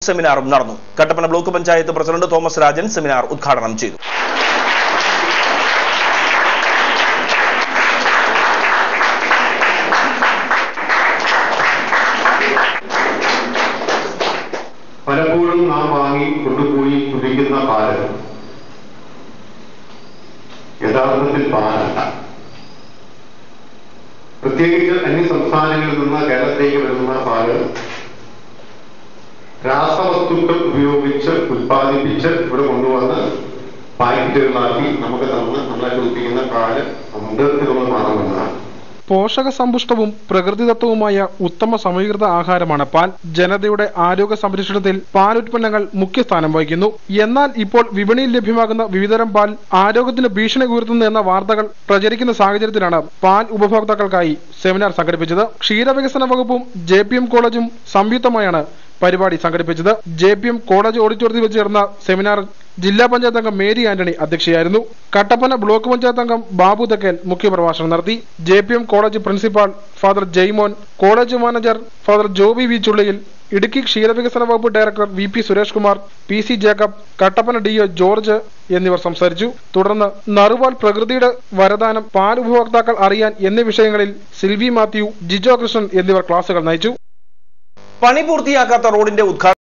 സെമിനാറും നടന്നു Kattappana block panchayat president Thomas Rajan seminar ഉദ്ഘാടനം ചെയ്തു പലപ്പോഴും നാം വാങ്ങി കൊണ്ടുപോയി കുടിക്കുന്ന പാല് യഥാർത്ഥത്തിൽ പാലല്ല പ്രത്യേകിച്ച് അന്യ സംസ്ഥാനങ്ങളിൽ നിന്ന് കേരളത്തിലേക്ക് വരുന്ന പാല് രാസവസ്തുക്കൾ ഉപയോഗിച്ച് ഉൽപ്പാദിപ്പിച്ച് ഇവിടെ കൊണ്ടുവന്ന് പാക്കറ്റുകളാക്കി നമുക്ക് തന്ന് നമ്മളെ കുടിപ്പിക്കുന്ന പാല് അമൃതത്തിലുള്ള മാറുമെന്നാണ് പോഷക സമ്പുഷ്ടവും പ്രകൃതിദത്തവുമായ ഉത്തമ സമീകൃത ആഹാരമാണ് പാൽ ജനതയുടെ ആരോഗ്യ സംരക്ഷണത്തിൽ പാൽ ഉൽപ്പന്നങ്ങൾ മുഖ്യ സ്ഥാനം വഹിക്കുന്നു എന്നാൽ ഇപ്പോൾ വിപണിയിൽ ലഭ്യമാകുന്ന വിവിധതരം പാൽ ആരോഗ്യത്തിന് ഭീഷണി ഉയർത്തുന്നു എന്ന വാർത്തകൾ പ്രചരിക്കുന്ന സാഹചര്യത്തിലാണ് പാൽ ഉപഭോക്താക്കൾക്കായി സെമിനാർ സംഘടിപ്പിച്ചത് ക്ഷീരവികസന വകുപ്പും ജെ പി എം കോളേജും സംയുക്തമായാണ് പരിപാടി സംഘടിപ്പിച്ചത് ജെ പി എം കോളേജ് ഓഡിറ്റോറിയത്തിൽ വെച്ച് ചേർന്ന സെമിനാർ ജില്ലാ പഞ്ചായത്ത് അംഗം മേരി ആന്റണി അധ്യക്ഷയായിരുന്നു കട്ടപ്പന ബ്ലോക്ക് പഞ്ചായത്ത് അംഗം ബാബു തെക്കേൽ മുഖ്യപ്രഭാഷണം നടത്തി J P M college principal father Jaimon college manager father Joby V Chulliyil Idukki ക്ഷീരവികസന വകുപ്പ് director V P Suresh Kumar P C Jacob Kattappana D O George എന്നിവർ സംസാരിച്ചു തുടർന്ന് നറുവാൽ പ്രകൃതിയുടെ വരദാനം പാൽ ഉപഭോക്താക്കൾ അറിയാൻ എന്നീ വിഷയങ്ങളിൽ സിൽവി മാത്യു ജിജോ കൃഷ്ണൻ എന്നിവർ ക്ലാസുകൾ നയിച്ചു പണി പൂർത്തിയാക്കാത്ത റോഡിന്റെ ഉദ്ഘാടനം